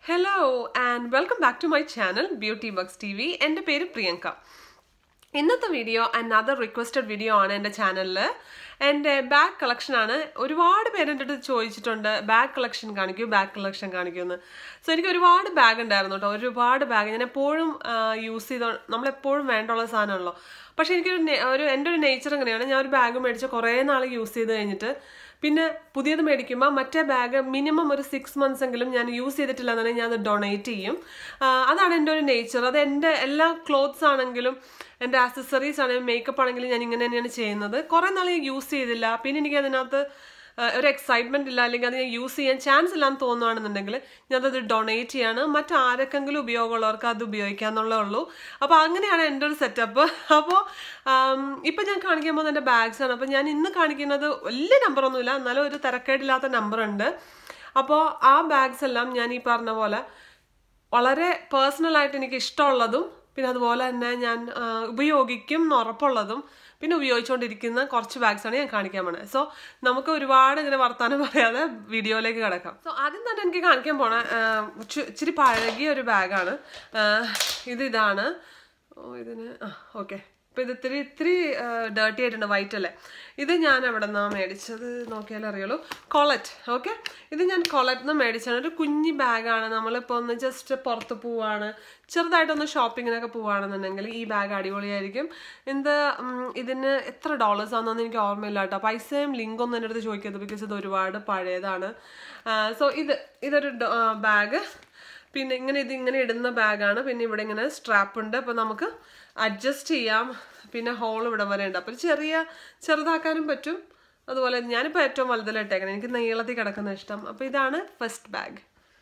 hello and welcome back to my channel Beauty Bucks T V എൻ്റെ പേര് പ്രിയങ്ക ഇന്നത്തെ video another requested video ആണ് എൻ്റെ ചാനലിൽ എൻ്റെ ബാഗ് കളക്ഷൻ ആണ് ഒരുപാട് പേര് എൻ്റെ അടുത്ത് ചോദിച്ചിട്ടുണ്ട് ബാഗ് കളക്ഷൻ കാണിക്കൂ ബാഗ് കളക്ഷൻ കാണിക്കൂ എന്ന് സോ എനിക്ക് ഒരുപാട് ബാഗ് ഉണ്ടായിരുന്നു കേട്ടോ ഒരുപാട് ബാഗ് ഞാൻ എപ്പോഴും യൂസ് ചെയ്തോ നമ്മളെപ്പോഴും വേണ്ടുള്ള സാധനമാണല്ലോ പക്ഷേ എനിക്കൊരു നെ- ഒരു എൻ്റെ ഒരു നേച്ചർ എങ്ങനെയാണ് ഞാൻ ഒരു ബാഗ് മേടിച്ച് കുറേ നാൾ യൂസ് ചെയ്ത് കഴിഞ്ഞിട്ട് പിന്നെ പുതിയത് മേടിക്കുമ്പോൾ മറ്റേ ബാഗ് മിനിമം ഒരു സിക്സ് മന്ത്സ് എങ്കിലും ഞാൻ യൂസ് ചെയ്തിട്ടില്ല എന്നുണ്ടെങ്കിൽ ഞാൻ അത് ഡൊണേറ്റ് ചെയ്യും ആ, അതാണ് എൻ്റെ ഒരു നേച്ചർ അത് എൻ്റെ എല്ലാ ക്ലോത്ത്സ് ആണെങ്കിലും എൻ്റെ ആക്സസറീസ് ആണെങ്കിലും മേക്കപ്പ് ആണെങ്കിലും ഞാൻ ഇങ്ങനെ തന്നെയാണ് ചെയ്യുന്നത് കുറേ നാൾ ഞാൻ യൂസ് ചെയ്തില്ല പിന്നെ എനിക്ക് അതിനകത്ത് ആ, ഒരു എക്സൈറ്റ്മെന്റ് ഇല്ല അല്ലെങ്കിൽ അത് ഞാൻ യൂസ് ചെയ്യാൻ ചാൻസ് ഇല്ലാന്ന് തോന്നുകയാണെന്നുണ്ടെങ്കിൽ ഞാനത് ഡൊണേറ്റ് ചെയ്യാണ് മറ്റാരെക്കെങ്കിലും ഉപയോഗമുള്ളവർക്ക് അത് ഉപയോഗിക്കാന്നുള്ളേ ഉള്ളൂ അപ്പോൾ അങ്ങനെയാണ് എൻ്റെ ഒരു സെറ്റപ്പ് അപ്പോൾ ഇപ്പം ഞാൻ കാണിക്കാൻ പോകുന്ന എൻ്റെ ബാഗ്സ് ആണ് അപ്പോൾ ഞാൻ ഇന്ന് കാണിക്കുന്നത് വലിയ നമ്പറൊന്നുമില്ല എന്നാലും ഒരു തിരക്കേടില്ലാത്ത നമ്പർ ഉണ്ട് അപ്പോൾ ആ ബാഗ്സ് എല്ലാം ഞാൻ ഈ പറഞ്ഞ പോലെ വളരെ പേഴ്സണലായിട്ട് എനിക്ക് ഇഷ്ടമുള്ളതും പിന്നെ അതുപോലെ തന്നെ ഞാൻ ആ, ഉപയോഗിക്കും എന്ന് ഉറപ്പുള്ളതും പിന്നെ ഉപയോഗിച്ചുകൊണ്ടിരിക്കുന്ന കുറച്ച് ബാഗ്സ് ആണ് ഞാൻ കാണിക്കാൻ പോണത് സോ നമുക്ക് ഒരുപാട് ഇങ്ങനെ വർത്താനം പറയാതെ വീഡിയോയിലേക്ക് കിടക്കാം സോ ആദ്യം തന്നെ എനിക്ക് കാണിക്കാൻ പോണ ആ, ചു- ഇച്ചിരി പഴകിയ ഒരു ബാഗാണ് ഇത് ഇതാണ് ഓ ഇതിന് ആ ഓക്കെ അപ്പോൾ ഇത് ഇത്തിരി ഇത്തിരി ഡേർട്ടി ആയിട്ടുണ്ട് വൈറ്റ് അല്ലേ ഇത് ഞാൻ എവിടെ നിന്നാണ് മേടിച്ചത് നോക്കിയാലേ അറിയുള്ളൂ കൊളറ്റ് ഓക്കെ ഇത് ഞാൻ കൊളറ്റ് നിന്ന് മേടിച്ചാണ് ഒരു കുഞ്ഞി ബാഗാണ് നമ്മളിപ്പോൾ ഒന്ന് ജസ്റ്റ് പുറത്ത് പോവാണ് ചെറുതായിട്ടൊന്ന് ഷോപ്പിങ്ങിനൊക്കെ പോവുകയാണെന്നുണ്ടെങ്കിൽ ഈ ബാഗ് അടിപൊളിയായിരിക്കും എന്ത് ഉം, ഇതിന് എത്ര ഡോളേഴ്സ് ആണെന്നൊന്നും എനിക്ക് ഓർമ്മയില്ല കേട്ടോ പൈസയും ലിങ്കൊന്നും ഒന്നും എൻ്റെ അടുത്ത് ചോദിക്കരുത് ബിക്കോസ് ഇത് ഒരുപാട് പഴയതാണ് സോ ഇത് ഇതൊരു ബാഗ് പിന്നെ ഇങ്ങനെ ഇത് ഇങ്ങനെ ഇടുന്ന ബാഗാണ് പിന്നെ ഇവിടെ ഇങ്ങനെ സ്ട്രാപ്പ് ഉണ്ട് അപ്പോൾ നമുക്ക് അഡ്ജസ്റ്റ് ചെയ്യാം പിന്നെ ഹോൾ ഇവിടെ വരെ ഉണ്ട് അപ്പോൾ ചെറിയ ചെറുതാക്കാനും പറ്റും അതുപോലെ ഞാനിപ്പോൾ ഏറ്റവും വലുതിലിട്ടേക്കണം എനിക്ക് നീളത്തിൽ കിടക്കുന്ന ഇഷ്ടം അപ്പോൾ ഇതാണ് ഫസ്റ്റ് ബാഗ്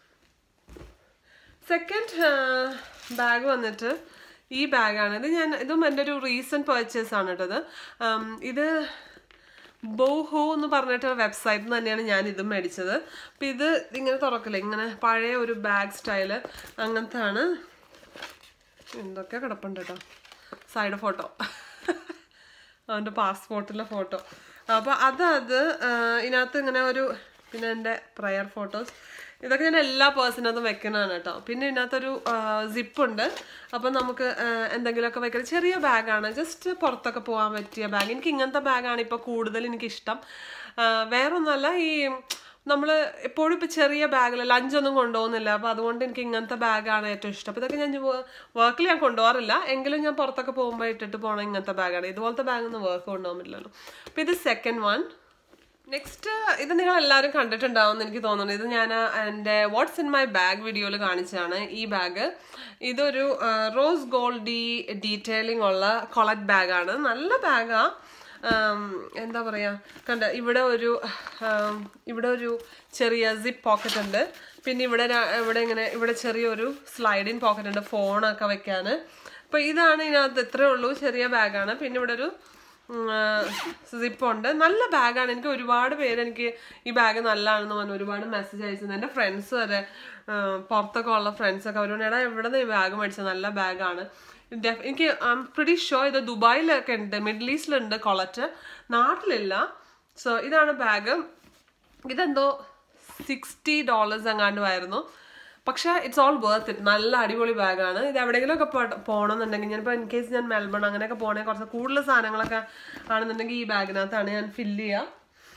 സെക്കൻഡ് ബാഗ് വന്നിട്ട് ഈ ബാഗാണ് ഇത് ഞാൻ ഇതും എൻ്റെ ഒരു റീസെൻറ്റ് പർച്ചേസ് ആണ് കേട്ടത് ഉം, ഇത് ബോഹോ എന്ന് പറഞ്ഞിട്ട് വെബ്സൈറ്റിൽ നിന്ന് തന്നെയാണ് ഞാൻ ഇതും മേടിച്ചത് അപ്പം ഇത് ഇങ്ങനെ തുറക്കില്ല ഇങ്ങനെ പഴയ ഒരു ബാഗ് സ്റ്റൈല് അങ്ങനത്തെ ആണ് എന്തൊക്കെ കിടപ്പുണ്ട് കേട്ടോ സൈഡ് ഫോട്ടോ അവൻ്റെ പാസ്പോർട്ടിലെ ഫോട്ടോ അപ്പോൾ അത് അത് ആ, ഇതിനകത്ത് ഇങ്ങനെ ഒരു പിന്നെ എൻ്റെ പ്രയർ ഫോട്ടോസ് ഇതൊക്കെ ഞാൻ എല്ലാ പേഴ്സണതും വെക്കുന്നതാണ് കേട്ടോ പിന്നെ ഇതിനകത്തൊരു സിപ്പ് ഉണ്ട് അപ്പം നമുക്ക് ആ, എന്തെങ്കിലുമൊക്കെ വെക്കുന്ന ചെറിയ ബാഗാണ് ജസ്റ്റ് പുറത്തൊക്കെ പോകാൻ പറ്റിയ ബാഗ് എനിക്ക് ഇങ്ങനത്തെ ബാഗാണ് ഇപ്പോൾ കൂടുതൽ എനിക്കിഷ്ടം ആ, വേറൊന്നുമല്ല ഈ നമ്മൾ എപ്പോഴും ഇപ്പോൾ ചെറിയ ബാഗിൽ ലഞ്ചൊന്നും കൊണ്ടുപോകുന്നില്ല അപ്പോൾ അതുകൊണ്ട് എനിക്ക് ഇങ്ങനത്തെ ബാഗാണ് ഏറ്റവും ഇഷ്ടം അപ്പോൾ ഇതൊക്കെ ഞാൻ വർക്കിൽ ഞാൻ കൊണ്ടുപോകാറില്ല എങ്കിലും ഞാൻ പുറത്തൊക്കെ പോകുമ്പോൾ ഇട്ടിട്ട് പോകണം ഇങ്ങനത്തെ ബാഗാണ് ഇതുപോലത്തെ ബാഗൊന്നും വർക്ക് കൊണ്ടുപോകാൻ പറ്റില്ലല്ലോ അപ്പോൾ ഇത് സെക്കൻഡ് വൺ നെക്സ്റ്റ് ഇത് നിങ്ങൾ എല്ലാവരും കണ്ടിട്ടുണ്ടാവും എന്ന് എനിക്ക് തോന്നുന്നു ഇത് ഞാൻ എൻ്റെ വാട്ട്സ് ഇൻ മൈ ബാഗ് വീഡിയോയിൽ കാണിച്ചതാണ് ഈ ബാഗ് ഇതൊരു റോസ് ഗോൾഡി ഡീറ്റെയിലിംഗ് ഉള്ള കൊളറ്റ് ബാഗാണ് നല്ല ബാഗാ എന്താ പറയാ കണ്ട ഇവിടെ ഒരു ആം, ഇവിടെ ഒരു ചെറിയ സിപ്പ് പോക്കറ്റ് ഉണ്ട് പിന്നെ ഇവിടെ ര- ഇവിടെ ഇങ്ങനെ ഇവിടെ ചെറിയൊരു സ്ലൈഡിങ് പോക്കറ്റ് ഉണ്ട് ഫോണൊക്കെ വെക്കാൻ അപ്പോൾ ഇതാണ് ഇതിനകത്ത് ഇത്രേ ഉള്ളൂ ചെറിയ ബാഗാണ് പിന്നെ ഇവിടെ ഒരു സിപ്പുണ്ട് നല്ല ബാഗാണ് എനിക്ക് ഒരുപാട് പേര് എനിക്ക് ഈ ബാഗ് നല്ലതാണെന്ന് പറഞ്ഞു ഒരുപാട് മെസ്സേജ് അയച്ചത് എൻ്റെ ഫ്രണ്ട്സ് വരെ ആ, പുറത്തൊക്കെ ഉള്ള ഫ്രണ്ട്സൊക്കെ അവരോട് എടാ എവിടെ നിന്ന് ഈ ബാഗ് മേടിച്ചത് നല്ല ബാഗാണ് എനിക്ക് ഐ എം പ്രിറ്റി ഷോ ഇത് ദുബായിലൊക്കെ ഉണ്ട് മിഡിൽ ഈസ്റ്റിലുണ്ട് കൊളറ്റ് നാട്ടിലില്ല സോ ഇതാണ് ബാഗ് ഇതെന്തോ സിക്സ്റ്റി ഡോളേഴ്സ് എങ്ങാണ്ടുമായിരുന്നു പക്ഷേ ഇറ്റ്സ് ഓൾ വർത്ത് ഇറ്റ് നല്ല അടിപൊളി ബാഗാണ് ഇത് എവിടെയെങ്കിലുമൊക്കെ പോ- പോകണമെന്നുണ്ടെങ്കിൽ ഞാനിപ്പോൾ ഇൻ കേസ് ഞാൻ മെൽബൺ അങ്ങനെയൊക്കെ പോകണേ കുറച്ച് കൂടുതൽ സാധനങ്ങളൊക്കെ ആണെന്നുണ്ടെങ്കിൽ ഈ ബാഗിനകത്താണ് ഞാൻ ഫില്ല് ചെയ്യുക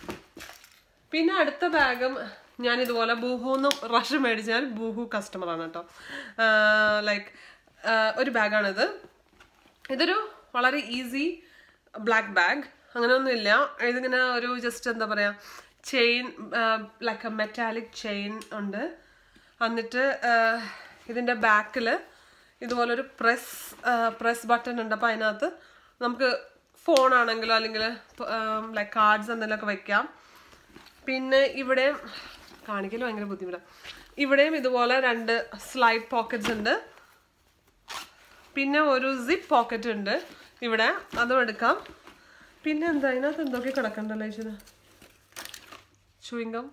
പിന്നെ അടുത്ത ബാഗും ഞാൻ ഇതുപോലെ ബൂഹൂന്ന് റഷ് മേടിച്ചാൽ ബൂഹു കസ്റ്റമറാണ് കേട്ടോ ലൈക്ക് ഒരു ബാഗാണിത് ഇതൊരു വളരെ ഈസി ബ്ലാക്ക് ബാഗ് അങ്ങനെയൊന്നുമില്ല ഇതിങ്ങനെ ഒരു ജസ്റ്റ് എന്താ പറയുക chain like a metallic chain ഉണ്ട് എന്നിട്ട് ആഹ്, ഇതിൻ്റെ ബാക്കിൽ ഇതുപോലൊരു പ്രസ് പ്രസ് ബട്ടൺ ഉണ്ട് അപ്പോൾ അതിനകത്ത് നമുക്ക് ഫോണാണെങ്കിലോ അല്ലെങ്കിൽ ലൈക്ക് കാർഡ്സ് എന്തെങ്കിലുമൊക്കെ വെക്കാം പിന്നെ ഇവിടെയും കാണിക്കൽ ഭയങ്കര ബുദ്ധിമുട്ടാണ് ഇവിടെയും ഇതുപോലെ രണ്ട് സ്ലൈഡ് പോക്കറ്റ്സ് ഉണ്ട് പിന്നെ ഒരു സിപ്പ് പോക്കറ്റ് ഉണ്ട് ഇവിടെ അതും എടുക്കാം പിന്നെ എന്താ അതിനകത്ത് എന്തൊക്കെ കിടക്കണ്ടല്ലോ ഈശ്വര ചുവിങ്കം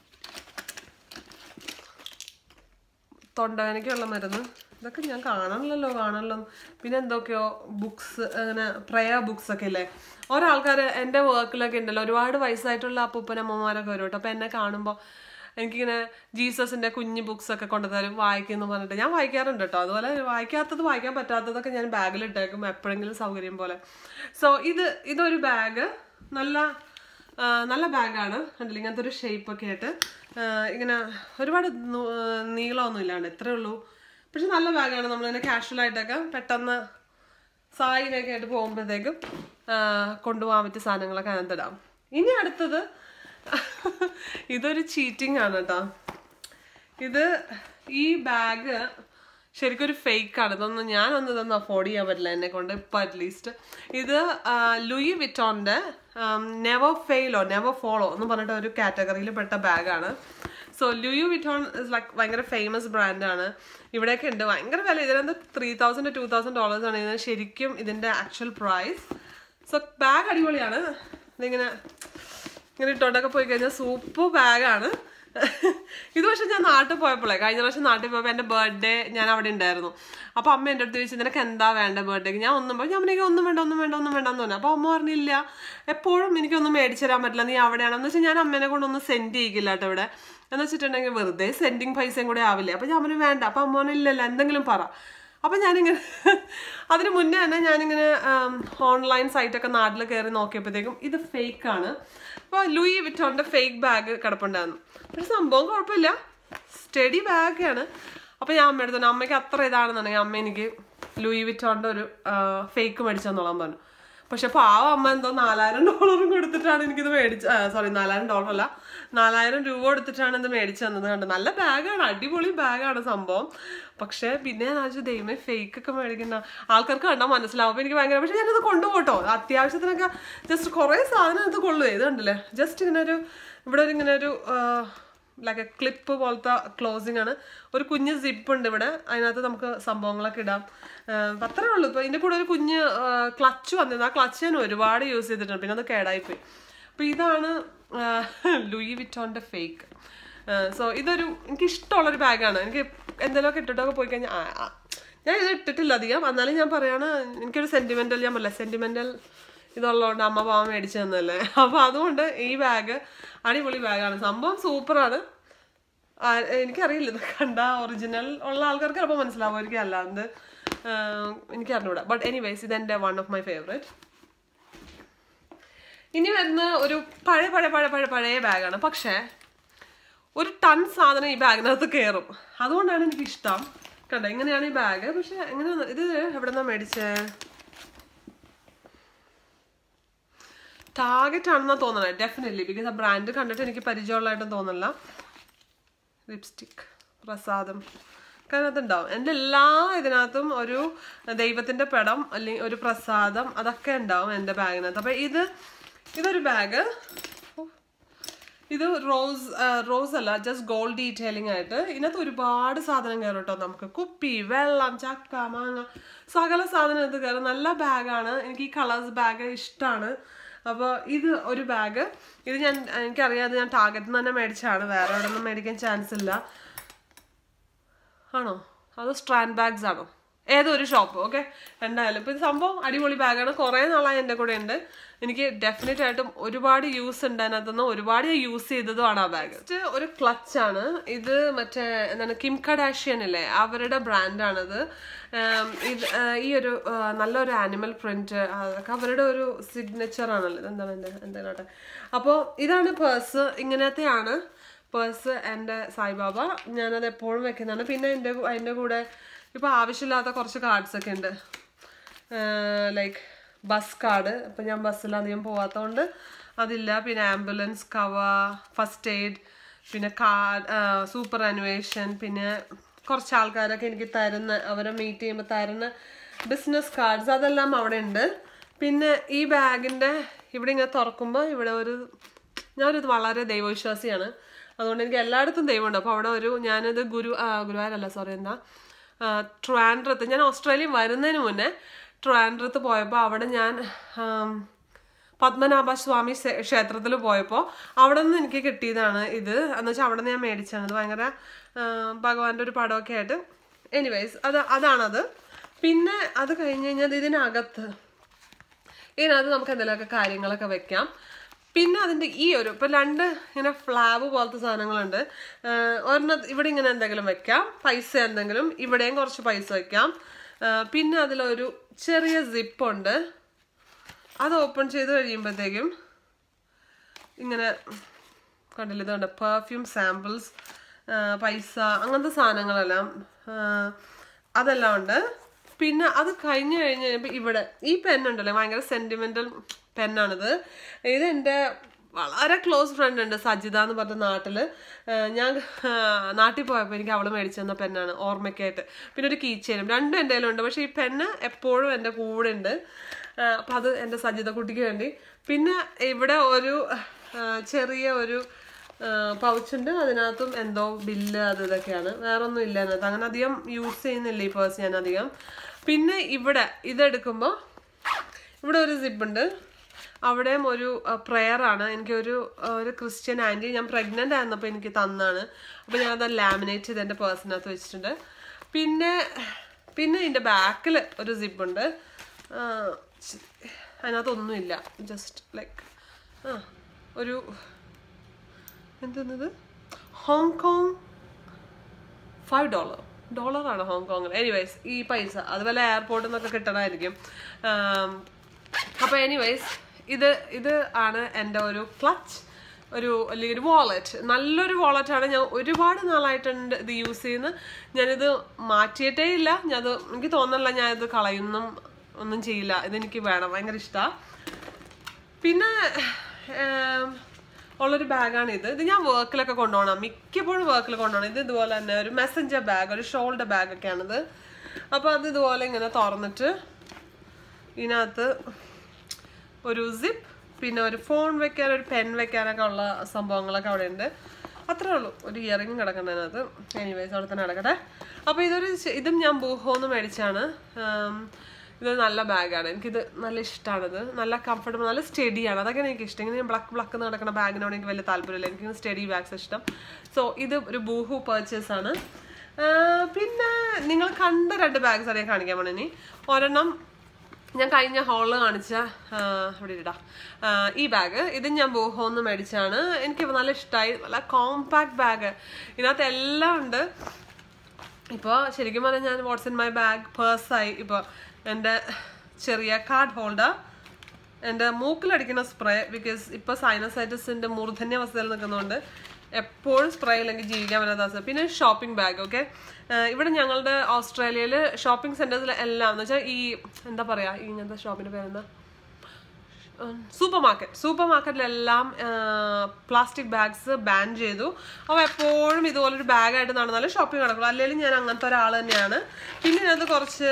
തൊണ്ടവേനയ്ക്കുള്ള മരുന്ന് ഇതൊക്കെ ഞാൻ കാണണമല്ലോ കാണണല്ലോ പിന്നെ എന്തൊക്കെയോ ബുക്സ് അങ്ങനെ പ്രയർ ബുക്സ് ഒക്കെ ഇല്ലേ ഓരോ ആൾക്കാർ എൻ്റെ വർക്കിലൊക്കെ ഉണ്ടല്ലോ ഒരുപാട് വയസ്സായിട്ടുള്ള അപ്പൂപ്പനമ്മമാരൊക്കെ വരും കേട്ടോ അപ്പം എന്നെ കാണുമ്പോൾ എനിക്കിങ്ങനെ ജീസസിന്റെ കുഞ്ഞു ബുക്സ് ഒക്കെ കൊണ്ടുതരും വായിക്കുന്നു പറഞ്ഞിട്ട് ഞാൻ വായിക്കാറുണ്ട് കേട്ടോ അതുപോലെ വായിക്കാത്തത് വായിക്കാൻ പറ്റാത്തതൊക്കെ ഞാൻ ബാഗിൽ ഇട്ടേക്കും എപ്പോഴെങ്കിലും സൗകര്യം പോലെ സോ ഇത് ഇതൊരു ബാഗ് നല്ല ആ, നല്ല ബാഗാണ് കണ്ടില്ല ഇങ്ങനത്തെ ഒരു ഷേപ്പ് ഒക്കെ ആയിട്ട് ആ, ഇങ്ങനെ ഒരുപാട് നൂ- നീളമൊന്നും ഇല്ലാണ്ട് ഇത്രേ ഉള്ളൂ പക്ഷെ നല്ല ബാഗാണ് നമ്മളിങ്ങനെ കാഷ്വൽ ആയിട്ടൊക്കെ പെട്ടെന്ന് സായിനൊക്കെ ആയിട്ട് പോകുമ്പോഴത്തേക്കും കൊണ്ടുപോകാൻ പറ്റിയ സാധനങ്ങളൊക്കെ അതിനകത്തിടാം ഇനി അടുത്തത് ഇതൊരു ചീറ്റിംഗ് ആണ് കേട്ടോ ഇത് ഈ ബാഗ് ശരിക്കും ഒരു ഫേക്ക് ആണ് ഇതൊന്നും ഞാനൊന്നും ഇതൊന്നും അഫോർഡ് ചെയ്യാൻ പറ്റില്ല എന്നെ കൊണ്ട് ഇപ്പം അറ്റ്ലീസ്റ്റ് ഇത് ആ, ലൂയി വിറ്റോന്റെ നെവർ ഫെയിലോ നെവർ ഫോളോ എന്ന് പറഞ്ഞിട്ട് ഒരു കാറ്റഗറിയിൽ പെട്ട ബാഗാണ് so Louis Vuitton is like ഭയങ്കര ഫേമസ് ബ്രാൻഡാണ് ഇവിടെയൊക്കെ ഉണ്ട് ഭയങ്കര വില ഇതിനകത്ത് three thousand two thousand dollars ആണ് ഇതിന് ശരിക്കും ഇതിന്റെ ആക്ച്വൽ പ്രൈസ് സോ ബാഗ് അടിപൊളിയാണ് ഇതിങ്ങനെ ഇങ്ങനെ ഇട്ടോണ്ടൊക്കെ പോയി കഴിഞ്ഞാൽ സൂപ്പർ ബാഗാണ് ഇത് പക്ഷെ ഞാൻ നാട്ടിൽ പോയപ്പോഴേ കഴിഞ്ഞ പ്രാവശ്യം നാട്ടിൽ പോയപ്പോൾ എൻ്റെ ബർത്ത്ഡേ ഞാൻ അവിടെ ഉണ്ടായിരുന്നു അപ്പോൾ അമ്മ എൻ്റെ അടുത്ത് ചോദിച്ചു നിനക്ക് എന്താ വേണ്ട ബർത്ത്ഡേക്ക് ഞാൻ ഒന്നും ഞാൻ എനിക്ക് ഒന്നും വേണ്ട ഒന്നും വേണ്ട ഒന്നും വേണ്ട എന്ന് പറഞ്ഞു അപ്പോൾ അമ്മ പറഞ്ഞില്ല എപ്പോഴും എനിക്കൊന്നും മേടിച്ചു തരാൻ പറ്റില്ല നീ അവിടെയാണെന്ന് വെച്ചാൽ ഞാൻ അമ്മേനെ കൊണ്ടൊന്നും സെൻഡ് ചെയ്യിക്കില്ല കേട്ടോ ഇവിടെ എന്ന് വെച്ചിട്ടുണ്ടെങ്കിൽ വെറുതെ സെൻഡിങ് പൈസയും കൂടെ ആവില്ലേ അപ്പോൾ ഞാൻ പറഞ്ഞു വേണ്ട അപ്പോൾ അമ്മ ഇല്ലല്ല എന്തെങ്കിലും പറ അപ്പം ഞാനിങ്ങനെ അതിന് മുന്നേ തന്നെ ഞാനിങ്ങനെ ഓൺലൈൻ സൈറ്റൊക്കെ നാട്ടിൽ കയറി നോക്കിയപ്പോഴത്തേക്കും ഇത് ഫേക്ക് ആണ് അപ്പോൾ ലൂയി വിറ്റോണിൻ്റെ ഫേക്ക് ബാഗ് കിടപ്പുണ്ടായിരുന്നു പക്ഷെ സംഭവം കുഴപ്പമില്ല സ്റ്റഡി ബാഗാണ് അപ്പോൾ ഞാൻ അമ്മ എടുത്തു അമ്മയ്ക്ക് അത്ര ഇതാണെന്നുണ്ടെങ്കിൽ അമ്മ എനിക്ക് ലൂയി വിറ്റോണിൻ്റെ ഒരു ഫേക്ക് മേടിച്ചു തന്നോളാൻ പറഞ്ഞു പക്ഷെ പാവം അമ്മ എന്തോ നാലായിരം ഡോളറും കൊടുത്തിട്ടാണ് എനിക്കിത് മേടിച്ച സോറി നാലായിരം ഡോളർ അല്ല നാലായിരം രൂപ കൊടുത്തിട്ടാണ് ഇത് മേടിച്ചു തന്നത് കണ്ട് നല്ല ബാഗാണ് അടിപൊളി ബാഗാണ് സംഭവം പക്ഷെ പിന്നെ ഞാൻ ആലോചിച്ചു ദൈവമേ ഫേക്ക് ഒക്കെ മേടിക്കുന്ന ആൾക്കാർക്ക് കണ്ടാൽ മനസ്സിലാവും അപ്പൊ എനിക്ക് ഭയങ്കര പക്ഷെ ഞാനത് കൊണ്ടുപോട്ടോ അത്യാവശ്യത്തിനൊക്കെ ജസ്റ്റ് കുറേ സാധനം അത് കൊള്ളുവേ ഇത് കണ്ടില്ലേ ജസ്റ്റ് ഇങ്ങനെ ഒരു ഇവിടെ ഒരു ഇങ്ങനെ ഒരു ലൈക്ക് ക്ലിപ്പ് പോലത്തെ ക്ലോസിംഗ് ആണ് ഒരു കുഞ്ഞ് സിപ്പ് ഉണ്ട് ഇവിടെ അതിനകത്ത് നമുക്ക് സംഭവങ്ങളൊക്കെ ഇടാം ആഹ് അപ്പൊ അത്രേ ഉള്ളൂ ഇപ്പൊ ഇതിന്റെ കൂടെ ഒരു കുഞ്ഞ് ക്ലച്ച് വന്നിരുന്നു ആ ക്ലച്ച് ഞാൻ ഒരുപാട് യൂസ് ചെയ്തിട്ടുണ്ട് പിന്നെ അത് കേടായിപ്പോയി അപ്പൊ ഇതാണ് ലൂയി വിറ്റോന്റെ ഫേക്ക് സോ ഇതൊരു എനിക്ക് ഇഷ്ടമുള്ളൊരു ബാഗാണ് എനിക്ക് എന്തെങ്കിലുമൊക്കെ ഇട്ടിട്ടൊക്കെ പോയി കഴിഞ്ഞാൽ ആ, ആ, ഞാൻ ഇത് ഇട്ടിട്ടില്ല അധികം എന്നാലും ഞാൻ പറയാണ് എനിക്കൊരു സെന്റിമെന്റൽ ഞാൻ പറയില്ല സെന്റിമെന്റൽ ഇതുള്ളതുകൊണ്ട് അമ്മ പാവം മേടിച്ചു തന്നല്ലേ അപ്പോൾ അതുകൊണ്ട് ഈ ബാഗ് അടിപൊളി ബാഗാണ് സംഭവം സൂപ്പറാണ് ആ, എനിക്കറിയില്ല ഇത് കണ്ട ഒറിജിനൽ ഉള്ള ആൾക്കാർക്ക് ചിലപ്പോൾ മനസ്സിലാവുമായിരിക്കും അല്ലാണ്ട് ആഹ്, എനിക്ക് അറിഞ്ഞൂടാ ബട്ട് എനിവേസ് ഇതെൻ്റെ വൺ ഓഫ് മൈ ഫേവറേറ്റ് ഇനി വരുന്ന ഒരു പഴയ പഴയ പഴയ പഴയ പഴയ ബാഗാണ് പക്ഷേ ഒരു ടൺ സാധനം ഈ ബാഗിനകത്ത് കയറും അതുകൊണ്ടാണ് എനിക്ക് ഇഷ്ടം കണ്ടോ ഇങ്ങനെയാണ് ഈ ബാഗ് പക്ഷെ എങ്ങനെയാണ് ഇത് എവിടെ നിന്നാ മേടിച്ചേ ടാർഗറ്റ് ആണെന്നാ തോന്നണേ ഡെഫിനറ്റ്ലി ബിക്കോസ് ആ ബ്രാൻഡ് കണ്ടിട്ട് എനിക്ക് പരിചയമുള്ളതായിട്ടും തോന്നില്ല ലിപ്സ്റ്റിക് പ്രസാദം അതിനകത്ത് ഉണ്ടാവും എൻ്റെ എല്ലാ ഇതിനകത്തും ഒരു ദൈവത്തിന്റെ പടം അല്ലെങ്കിൽ ഒരു പ്രസാദം അതൊക്കെ ഉണ്ടാവും എൻ്റെ ബാഗിനകത്ത് അപ്പൊ ഇത് ഇതൊരു ബാഗ് ഇത് റോസ് റോസ് അല്ല ജസ്റ്റ് ഗോൾഡ് ഡീറ്റെയിലിംഗ് ആയിട്ട് ഇതിനകത്ത് ഒരുപാട് സാധനം കയറും കേട്ടോ നമുക്ക് കുപ്പി വെള്ളം ചക്ക മാങ്ങ സകല സാധനം ഇത് കയറും നല്ല ബാഗാണ് എനിക്ക് ഈ കളേഴ്സ് ബാഗ് ഇഷ്ടമാണ് അപ്പോൾ ഇത് ഒരു ബാഗ് ഇത് ഞാൻ എനിക്കറിയാതെ ഞാൻ ടാർഗറ്റിൽ നിന്ന് തന്നെ മേടിച്ചാണ് വേറെ എവിടെ നിന്നും മേടിക്കാൻ ചാൻസ് ഇല്ല ആണോ അതോ സ്ട്രാൻഡ് ബാഗ്സ് ആണോ ഏതോ ഒരു ഷോപ്പ് ഓക്കെ എന്തായാലും ഇപ്പൊ ഇത് സംഭവം അടിപൊളി ബാഗാണ് കുറേ നാളായി എൻ്റെ കൂടെ ഉണ്ട് എനിക്ക് ഡെഫിനറ്റ് ആയിട്ടും ഒരുപാട് യൂസ് ഉണ്ട് അതിനകത്തുനിന്ന് ഒരുപാട് യൂസ് ചെയ്തതുമാണ് ആ ബാഗ് ഒരു ക്ലച്ച് ആണ് ഇത് മറ്റേ എന്താണ് കിം കഡാഷ്യൻ ഇല്ലേ അവരുടെ ബ്രാൻഡാണത് ഇത് ആ, ഈ ഒരു ആ, നല്ലൊരു ആനിമൽ പ്രിന്റ് അതൊക്കെ അവരുടെ ഒരു സിഗ്നേച്ചർ ആണല്ലോ എന്താണ് എൻ്റെ എന്തായാലും അപ്പോൾ ഇതാണ് പേഴ്സ് ഇങ്ങനത്തെയാണ് പേഴ്സ് എൻ്റെ സായിബാബ ഞാനത് എപ്പോഴും വെക്കുന്നതാണ് പിന്നെ എൻ്റെ കൂ- അതിൻ്റെ കൂടെ ഇപ്പോൾ ആവശ്യമില്ലാത്ത കുറച്ച് കാർഡ്സ് ഒക്കെ ഉണ്ട് ലൈക്ക് ബസ് കാർഡ് ഇപ്പം ഞാൻ ബസ്സിൽ അധികം പോവാത്തതുകൊണ്ട് അതില്ല പിന്നെ ആംബുലൻസ് കവർ ഫസ്റ്റ് എയ്ഡ് പിന്നെ കാർഡ് സൂപ്പർ അന്വേഷൻ പിന്നെ കുറച്ച് ആൾക്കാരൊക്കെ എനിക്ക് തരുന്ന അവരെ മീറ്റ് ചെയ്യുമ്പോൾ തരുന്ന ബിസിനസ് കാർഡ്സ് അതെല്ലാം അവിടെ ഉണ്ട് പിന്നെ ഈ ബാഗിൻ്റെ ഇവിടെ ഇങ്ങനെ തുറക്കുമ്പോൾ ഇവിടെ ഒരു ഞാനൊരു വളരെ ദൈവവിശ്വാസിയാണ് അതുകൊണ്ട് എനിക്ക് എല്ലായിടത്തും ദൈവമുണ്ട് അപ്പോൾ അവിടെ ഒരു ഞാനിത് ഗുരു ആ, ഗുരുവായൂരല്ല സോറി എന്താ ആ, ട്രിവാൻഡ്രത്ത് ഞാൻ ഓസ്ട്രേലിയ വരുന്നതിന് മുന്നേ ട്രിവാൻഡ്രത്ത് പോയപ്പോൾ അവിടെ ഞാൻ ആം, പത്മനാഭ സ്വാമി ക്ഷേത്രത്തിൽ പോയപ്പോൾ അവിടെ നിന്ന് എനിക്ക് കിട്ടിയതാണ് ഇത് എന്ന് വെച്ചാൽ അവിടെ നിന്ന് ഞാൻ മേടിച്ചാണ് ഇത് ഭയങ്കര ആ, ഭഗവാന്റെ ഒരു പടമൊക്കെ ആയിട്ട് എനിവേസ് അത് അതാണത് പിന്നെ അത് കഴിഞ്ഞ് കഴിഞ്ഞാൽ ഇതിനകത്ത് ഇതിനകത്ത് നമുക്ക് എന്തെങ്കിലുമൊക്കെ കാര്യങ്ങളൊക്കെ വെക്കാം പിന്നെ അതിൻ്റെ ഈ ഒരു ഇപ്പം രണ്ട് ഇങ്ങനെ ഫ്ലാബ് പോലത്തെ സാധനങ്ങളുണ്ട് ആഹ് ഒരെണ്ണം ഇവിടെ ഇങ്ങനെ എന്തെങ്കിലും വെക്കാം പൈസ എന്തെങ്കിലും ഇവിടെയും കുറച്ച് പൈസ വെക്കാം ആഹ് പിന്നെ അതിലൊരു ചെറിയ സിപ്പുണ്ട് അത് ഓപ്പൺ ചെയ്ത് കഴിയുമ്പോഴത്തേക്കും ഇങ്ങനെ കണ്ടില്ല ഇതുണ്ട് പെർഫ്യൂം സാമ്പിൾസ് പൈസ അങ്ങനത്തെ സാധനങ്ങളെല്ലാം ആ, അതെല്ലാം ഉണ്ട് പിന്നെ അത് കഴിഞ്ഞ് കഴിഞ്ഞ് കഴിയുമ്പോൾ ഇവിടെ ഈ പെന്നുണ്ടല്ലോ ഭയങ്കര സെൻറ്റിമെൻ്റൽ പെന്നാണിത് ഇത് എൻ്റെ വളരെ ക്ലോസ് ഫ്രണ്ട് ഉണ്ട് സജിത എന്ന് പറഞ്ഞ നാട്ടിൽ ഞാൻ ആ, നാട്ടിൽ പോയപ്പോൾ എനിക്ക് അവൾ മേടിച്ചു തന്ന പെന്നാണ് ഓർമ്മയ്ക്കായിട്ട് പിന്നെ ഒരു കീച്ചേനും രണ്ടും എൻ്റെ കയ്യിലുണ്ട് പക്ഷേ ഈ പെന്ന് എപ്പോഴും എൻ്റെ കൂടെ ഉണ്ട് അപ്പം അത് എൻ്റെ സജിത കുട്ടിക്ക് വേണ്ടി പിന്നെ ഇവിടെ ഒരു ആ, ചെറിയ ഒരു പൗച്ചുണ്ട് അതിനകത്തും എന്തോ ബില്ല് അത് ഇതൊക്കെയാണ് വേറെ ഒന്നും ഇല്ല അതിനകത്ത് അങ്ങനെ അധികം യൂസ് ചെയ്യുന്നില്ല ഈ പേഴ്സ് ഞാൻ അധികം പിന്നെ ഇവിടെ ഇതെടുക്കുമ്പോൾ ഇവിടെ ഒരു സിബ് ഉണ്ട് അവിടെയും ഒരു പ്രെയർ ആണ് എനിക്കൊരു ആ, ഒരു ക്രിസ്ത്യൻ ആൻറ്റി ഞാൻ പ്രഗ്നൻ്റ് ആയിരുന്നപ്പോൾ എനിക്ക് തന്നാണ് അപ്പോൾ ഞാനത് ലാമിനേറ്റ് ചെയ്ത് എൻ്റെ പേഴ്സിനകത്ത് വെച്ചിട്ടുണ്ട് പിന്നെ പിന്നെ ഇതിൻ്റെ ബാക്കിൽ ഒരു സിബ് ഉണ്ട് ആ, ച്- അതിനകത്തൊന്നുമില്ല ജസ്റ്റ് ലൈക്ക് ആ ഒരു എന്തെന്നത് ഹോങ്കോങ് ഫൈവ് ഡോളർ ഡോളറാണ് ഹോങ്കോങ്ങിൽ എനിവേസ് ഈ പൈസ അതുപോലെ എയർപോർട്ടിൽ നിന്നൊക്കെ കിട്ടണമായിരിക്കും അപ്പോൾ എനിവേസ് ഇത് ഇത് ആണ് എൻ്റെ ഒരു ക്ലച്ച് ഒരു അല്ലെങ്കിൽ ഒരു വാളറ്റ് നല്ലൊരു വാളറ്റാണ് ഞാൻ ഒരുപാട് നാളായിട്ടുണ്ട് ഇത് യൂസ് ചെയ്യുന്നത് ഞാനിത് മാറ്റിയിട്ടേ ഇല്ല ഞാനത് എനിക്ക് തോന്നല്ല ഞാനിത് കളയുന്നും ഒന്നും ചെയ്യില്ല ഇതെനിക്ക് വേണം ഭയങ്കര ഇഷ്ടമാണ് പിന്നെ ഏം, ഉള്ളൊരു ബാഗാണ് ഇത് ഇത് ഞാൻ വർക്കിലൊക്കെ കൊണ്ടുപോകണം മിക്കപ്പോഴും വർക്കിൽ കൊണ്ടുപോകണം ഇത് ഇതുപോലെ തന്നെ ഒരു മെസ്സഞ്ചർ ബാഗ് ഒരു ഷോൾഡർ ബാഗൊക്കെയാണിത് അപ്പോൾ അത് ഇതുപോലെ ഇങ്ങനെ തുറന്നിട്ട് ഇതിനകത്ത് ഒരു സിപ്പ് പിന്നെ ഒരു ഫോൺ വെക്കാൻ ഒരു പെൻ വെക്കാനൊക്കെ ഉള്ള സംഭവങ്ങളൊക്കെ അവിടെ ഉണ്ട് അത്രേ ഉള്ളൂ ഒരു ഇയറിംഗ് കിടക്കണ്ട അതിനകത്ത് എനിവേസ് അവിടെ തന്നെ കിടക്കട്ടെ അപ്പോൾ ഇതൊരു ചെ- ഇതും ഞാൻ ബൂഹോന്ന് മേടിച്ചാണ് ആം, ഇത് നല്ല ബാഗാണ് എനിക്കിത് നല്ല ഇഷ്ടമാണിത് നല്ല കംഫർട്ടബിൾ നല്ല സ്റ്റഡിയാണ് അതൊക്കെയാണ് എനിക്ക് ഇഷ്ടം ഇങ്ങനെ ബ്ലക്ക് ബ്ലക്ക് നടക്കുന്ന ബാഗിനോട് എനിക്ക് വലിയ താല്പര്യമില്ല എനിക്ക് സ്റ്റഡി ബാഗ്സ് ഇഷ്ടം സോ ഇത് ഒരു ബൂഹു പർച്ചേസ് ആണ് ആ, പിന്നെ നിങ്ങൾ കണ്ട രണ്ട് ബാഗ്സ് ആണ് ഞാൻ കാണിക്കാൻ പോണേ ഇനി ഒരെണ്ണം ഞാൻ കഴിഞ്ഞ ഹോളിൽ കാണിച്ച ആ, ഇവിടെ ഇടാം ആ, ഈ ബാഗ് ഇത് ഞാൻ ബോഹോന്ന് മേടിച്ചാണ് എനിക്ക് നല്ല ഇഷ്ടമായി നല്ല കോമ്പാക്ട് ബാഗ് ഇതിനകത്ത് എല്ലാം ഉണ്ട് ഇപ്പോൾ ശരിക്കും പറഞ്ഞാൽ ഞാൻ വാട്സ് ഇൻ മൈ ബാഗ് പേഴ്സായി ഇപ്പോൾ എൻ്റെ ചെറിയ കാർഡ് ഹോൾഡർ എൻ്റെ മൂക്കിലടിക്കുന്ന സ്പ്രേ ബിക്കോസ് ഇപ്പോൾ സൈനസൈറ്റിസിൻ്റെ മൂർധന്യാവസ്ഥയിൽ നിൽക്കുന്നതുകൊണ്ട് എപ്പോഴും സ്പ്രേ ഇല്ലെങ്കിൽ ജീവിക്കാൻ പറ്റാത്ത അവസ്ഥ പിന്നെ ഷോപ്പിംഗ് ബാഗ് ഓക്കെ ഇവിടെ ഞങ്ങളുടെ ഓസ്ട്രേലിയയിൽ ഷോപ്പിംഗ് സെൻറ്റേഴ്സിൽ എല്ലാം എന്ന് വെച്ചാൽ ഈ എന്താ പറയുക ഈ ഇങ്ങനത്തെ ഷോപ്പിൻ്റെ പേരെന്താ സൂപ്പർ മാർക്കറ്റ് സൂപ്പർ മാർക്കറ്റിലെല്ലാം പ്ലാസ്റ്റിക് ബാഗ്സ് ബാൻ ചെയ്തു അപ്പോൾ എപ്പോഴും ഇതുപോലൊരു ബാഗായിട്ട് നടന്നാലും ഷോപ്പിംഗ് നടക്കുള്ളൂ അല്ലെങ്കിൽ ഞാൻ അങ്ങനത്തെ ഒരാൾ തന്നെയാണ് പിന്നെ ഇതിനകത്ത് കുറച്ച്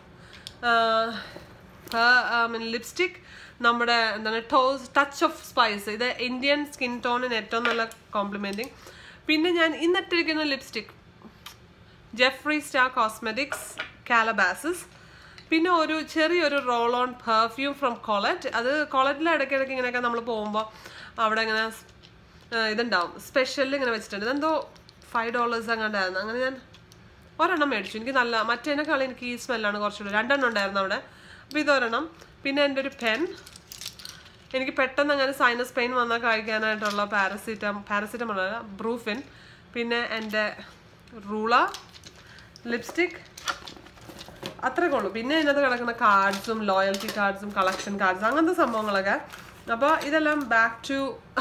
ലിപ്സ്റ്റിക് നമ്മുടെ എന്താണ് ടോസ് ടച്ച് ഓഫ് സ്പൈസ് ഇത് ഇന്ത്യൻ സ്കിൻ ടോണിന് ഏറ്റവും നല്ല കോംപ്ലിമെൻറ്റിങ് പിന്നെ ഞാൻ ഇന്നിട്ടിരിക്കുന്ന lipstick Jeffree Star Cosmetics Calabasas പിന്നെ ഒരു ചെറിയൊരു roll on perfume from Colette അത് കോളറ്റിൽ ഇടയ്ക്കിടയ്ക്ക് ഇങ്ങനെയൊക്കെ നമ്മൾ പോകുമ്പോൾ അവിടെ ഇങ്ങനെ ആ, ഇതുണ്ടാവും സ്പെഷ്യൽ ഇങ്ങനെ വെച്ചിട്ടുണ്ട് ഇതെന്തോ ഫൈവ് ഡോളേഴ്സ് അങ്ങാണ്ടായിരുന്നു അങ്ങനെ ഞാൻ ഒരെണ്ണം മേടിച്ചു എനിക്ക് നല്ല മറ്റേനേക്കാൾ എനിക്ക് ഈ സ്മെല്ലാണ് കുറച്ചുകൂടി രണ്ടെണ്ണം ഉണ്ടായിരുന്നു അവിടെ അപ്പോൾ ഇതൊരെണ്ണം പിന്നെ എൻ്റെ ഒരു പെൻ എനിക്ക് പെട്ടെന്ന് അങ്ങനെ സൈനസ് പെയിൻ വന്നാൽ കഴിക്കാനായിട്ടുള്ള പാരസിറ്റം പാരസിറ്റമോൾ അല്ല ബ്രൂഫിൻ പിന്നെ എൻ്റെ റൂള ലിപ്സ്റ്റിക് അത്രയൊക്കെ ഉള്ളൂ പിന്നെ ഇതിനകത്ത് കിടക്കുന്ന കാർഡ്സും ലോയൽറ്റി കാർഡ്സും കളക്ഷൻ കാർഡ്സും അങ്ങനത്തെ സംഭവങ്ങളൊക്കെ അപ്പോൾ ഇതെല്ലാം ബാക്ക് ടു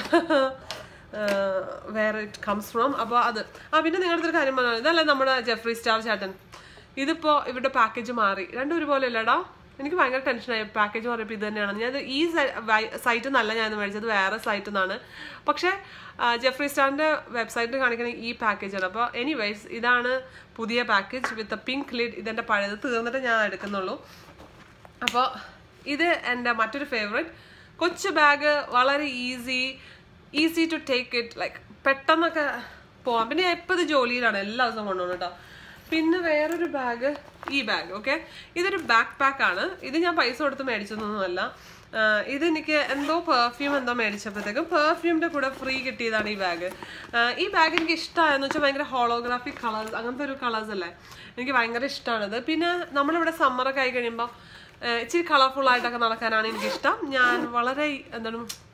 വേറെ ഇറ്റ് കംസ് ഫ്രോം അപ്പോൾ അത് ആ പിന്നെ നിങ്ങളുടെ ഒരു കാര്യം പറഞ്ഞു ഇതല്ലേ നമ്മുടെ ജെഫ്രി സ്റ്റാർ ചാട്ടൻ ഇതിപ്പോൾ ഇവരുടെ പാക്കേജ് മാറി രണ്ടും ഒരുപോലെ ഇല്ലടാ എനിക്ക് ഭയങ്കര ടെൻഷനായി പാക്കേജ് മാറിയപ്പോൾ ഇത് തന്നെയാണ് ഞാൻ ഈ സൈറ്റിൽ നിന്നല്ല ഞാൻ മേടിച്ചത് വേറെ സൈറ്റിൽ നിന്നാണ് പക്ഷേ ആ, ജെഫ്രി സ്റ്റാറിൻ്റെ വെബ്സൈറ്റിൽ കാണിക്കുന്ന ഈ പാക്കേജാണ് അപ്പോൾ എനിവൈസ് ഇതാണ് പുതിയ പാക്കേജ് വിത്ത് പിങ്ക് ലിഡ് ഇതെൻ്റെ പഴയത് തീർന്നിട്ട് ഞാൻ എടുക്കുന്നുള്ളൂ അപ്പോൾ ഇത് എൻ്റെ മറ്റൊരു ഫേവറേറ്റ് കൊച്ചു ബാഗ് വളരെ easy easy to take it like പെട്ടെന്നൊക്കെ പോവാം പിന്നെ ഞാൻ ഇപ്പോൾ ഇത് ജോലിയിലാണ് എല്ലാ ദിവസവും കൊണ്ടുപോകണം കേട്ടോ പിന്നെ വേറൊരു ബാഗ് ഈ ബാഗ് ഓക്കെ ഇതൊരു ബാക്ക് പാക്ക് ആണ് ഇത് ഞാൻ പൈസ കൊടുത്ത് മേടിച്ചതൊന്നുമല്ല ആഹ് ഇതെനിക്ക് എന്തോ പെർഫ്യൂം എന്തോ മേടിച്ചപ്പോഴത്തേക്കും പെർഫ്യൂമിൻ്റെ കൂടെ ഫ്രീ കിട്ടിയതാണ് ഈ ബാഗ് ഈ ബാഗ് എനിക്ക് ഇഷ്ടമായെന്ന് വെച്ചാൽ ഭയങ്കര ഹോളോഗ്രാഫിക് കളേഴ്സ് അങ്ങനത്തെ ഒരു കളേഴ്സ് അല്ലേ എനിക്ക് ഭയങ്കര ഇഷ്ടമാണിത് പിന്നെ നമ്മളിവിടെ സമ്മറൊക്കെ ആയി കഴിയുമ്പോൾ ഇച്ചിരി കളർഫുൾ ആയിട്ടൊക്കെ നടക്കാനാണ് എനിക്കിഷ്ടം ഞാൻ വളരെ എന്താണ്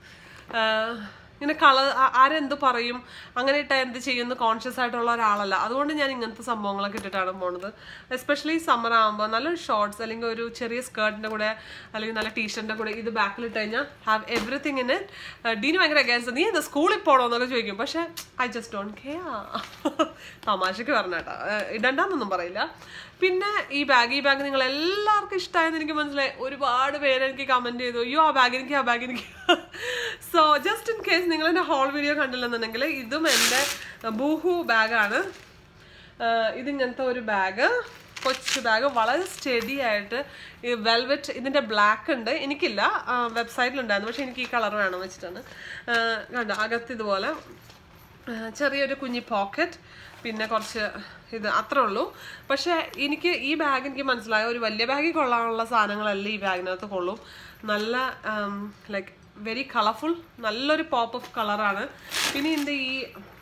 ഇങ്ങനെ കളർ ആരെന്ത് പറയും അങ്ങനെ ഇട്ടാൽ എന്ത് ചെയ്യുമെന്ന് കോൺഷ്യസ് ആയിട്ടുള്ള ഒരാളല്ല അതുകൊണ്ട് ഞാൻ ഇങ്ങനത്തെ സംഭവങ്ങളൊക്കെ ഇട്ടിട്ടാണ് പോണത് എസ്പെഷ്യലി സമ്മർ ആകുമ്പോൾ നല്ലൊരു ഷോർട്സ് അല്ലെങ്കിൽ ഒരു ചെറിയ സ്കേർട്ടിൻ്റെ കൂടെ അല്ലെങ്കിൽ നല്ല ടീഷർട്ടിൻ്റെ കൂടെ ഇത് ബാക്കിൽ ഇട്ട് കഴിഞ്ഞാൽ ഹാവ് എവറിത്തിങ് ഇൻ ഇറ്റ് ഡീന് ഭയങ്കര അഗേൻസ്റ്റ് നീ എന്താ സ്കൂളിൽ പോകണമെന്നൊക്കെ ചോദിക്കും പക്ഷേ ഐ ജസ്റ്റ് ഡോണ്ട് കെയർ തമാശക്ക് പറഞ്ഞേട്ടാ ഇടണ്ടെന്നൊന്നും പറയില്ല പിന്നെ ഈ ബാഗ് ഈ ബാഗ് നിങ്ങൾ എല്ലാവർക്കും ഇഷ്ടമായെന്ന് എനിക്ക് മനസ്സിലായി ഒരുപാട് പേര് എനിക്ക് കമൻറ്റ് ചെയ്തു അയ്യോ ആ ബാഗ് എനിക്ക് ആ ബാഗ് എനിക്ക് സോ ജസ്റ്റ് ഇൻ കേസ് നിങ്ങൾ എൻ്റെ ഹോൾ വീഡിയോ കണ്ടില്ലെന്നുണ്ടെങ്കിൽ ഇതും എൻ്റെ ബൂഹു ബാഗാണ് ഇതിങ്ങനത്തെ ഒരു ബാഗ് കൊച്ചു ബാഗ് വളരെ സ്റ്റഡി ആയിട്ട് ഈ വെൽവെറ്റ് ഇതിൻ്റെ ബ്ലാക്ക് ഉണ്ട് എനിക്കില്ല വെബ്സൈറ്റിലുണ്ടായിരുന്നു പക്ഷേ എനിക്ക് ഈ കളർ വേണം വെച്ചിട്ടാണ് കണ്ടോ അകത്ത് ഇതുപോലെ ചെറിയൊരു കുഞ്ഞി പോക്കറ്റ് പിന്നെ കുറച്ച് ഇത് അത്രേ ഉള്ളൂ പക്ഷേ എനിക്ക് ഈ ബാഗ് എനിക്ക് മനസ്സിലായ ഒരു വലിയ ബാഗിൽ കൊള്ളാനുള്ള സാധനങ്ങളല്ല ഈ ബാഗിനകത്ത് കൊള്ളും നല്ല ലൈക്ക് വെരി കളർഫുൾ നല്ലൊരു പോപ്പ് ഓഫ് കളറാണ് പിന്നെ ഇതിൻ്റെ ഈ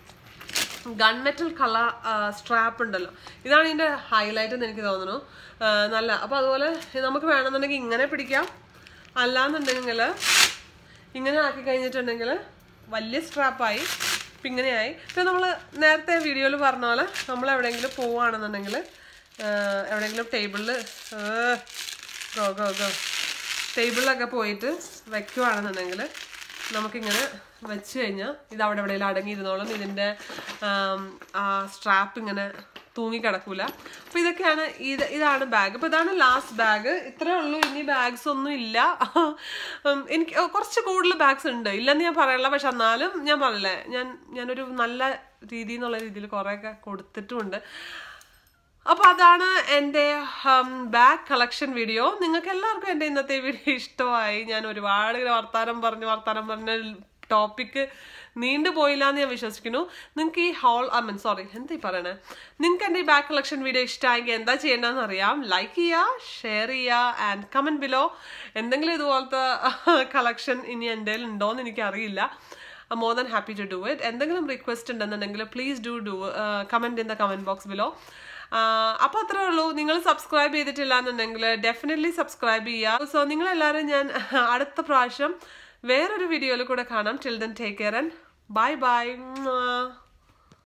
ഗൺ മെറ്റൽ കളർ സ്ട്രാപ്പ് ഉണ്ടല്ലോ ഇതാണ് ഇതിൻ്റെ ഹൈലൈറ്റ് എന്ന് എനിക്ക് തോന്നുന്നു നല്ല അപ്പോൾ അതുപോലെ നമുക്ക് വേണമെന്നുണ്ടെങ്കിൽ ഇങ്ങനെ പിടിക്കാം അല്ലാന്നുണ്ടെങ്കിൽ ഇങ്ങനെ ആക്കി കഴിഞ്ഞിട്ടുണ്ടെങ്കിൽ വലിയ സ്ട്രാപ്പായി ഇപ്പം ഇങ്ങനെയായി ഇപ്പം നമ്മൾ നേരത്തെ വീഡിയോയിൽ പറഞ്ഞ പോലെ നമ്മൾ എവിടെയെങ്കിലും പോവുകയാണെന്നുണ്ടെങ്കിൽ എവിടെയെങ്കിലും ടേബിളിൽ ഗോ ഗോ ഗോ ടേബിളിലൊക്കെ പോയിട്ട് വെക്കുവാണെന്നുണ്ടെങ്കിൽ നമുക്കിങ്ങനെ വെച്ച് കഴിഞ്ഞാൽ ഇത് അവിടെ എവിടെയെങ്കിലും അടങ്ങിയിരുന്നോളും ഇതിൻ്റെ ആ സ്ട്രാപ്പ് ഇങ്ങനെ തൂങ്ങിക്കിടക്കൂല അപ്പോൾ ഇതൊക്കെയാണ് ഇത് ഇതാണ് ബാഗ് അപ്പോൾ ഇതാണ് ലാസ്റ്റ് ബാഗ് ഇത്രേ ഉള്ളൂ ഇനി ബാഗ്സ് ഒന്നും ഇല്ല എനിക്ക് കുറച്ച് കൂടുതൽ ബാഗ്സ് ഉണ്ട് ഇല്ലെന്ന് ഞാൻ പറയല്ല പക്ഷെ എന്നാലും ഞാൻ പറയില്ലേ ഞാൻ ഞാനൊരു നല്ല രീതി എന്നുള്ള രീതിയിൽ കുറേയൊക്കെ കൊടുത്തിട്ടുമുണ്ട് അപ്പോൾ അതാണ് എൻ്റെ ബാഗ് കളക്ഷൻ വീഡിയോ നിങ്ങൾക്ക് എല്ലാവർക്കും എൻ്റെ ഇന്നത്തെ വീഡിയോ ഇഷ്ടമായി ഞാൻ ഒരുപാട് ഇങ്ങനെ വർത്താനം പറഞ്ഞ് വർത്താനം പറഞ്ഞ ടോപ്പിക്ക് നീണ്ടു പോയില്ല എന്ന് ഞാൻ വിശ്വസിക്കുന്നു നിങ്ങൾക്ക് ഈ ഹോൾ ഐ മീൻ സോറി എന്താ ഈ പറയണേ നിങ്ങൾക്ക് എൻ്റെ ഈ ബാഗ് കളക്ഷൻ വീഡിയോ ഇഷ്ടമായെങ്കിൽ എന്താ ചെയ്യേണ്ടതെന്ന് അറിയാം ലൈക്ക് ചെയ്യുക ഷെയർ ചെയ്യുക ആൻഡ് കമൻറ്റ് ബിലോ എന്തെങ്കിലും ഇതുപോലത്തെ കളക്ഷൻ ഇനി എൻ്റെ ഉണ്ടോയെന്ന് എനിക്കറിയില്ല more than happy to do it എന്തെങ്കിലും റിക്വസ്റ്റ് ഉണ്ടെന്നുണ്ടെങ്കിൽ please do do comment in the comment box below അപ്പോൾ അത്രേ ഉള്ളൂ നിങ്ങൾ സബ്സ്ക്രൈബ് ചെയ്തിട്ടില്ല എന്നുണ്ടെങ്കിൽ ഡെഫിനറ്റ്ലി സബ്സ്ക്രൈബ് ചെയ്യുക സോ നിങ്ങളെല്ലാവരും ഞാൻ അടുത്ത പ്രാവശ്യം വേറൊരു വീഡിയോയിൽ കൂടെ കാണാം till then take care and bye by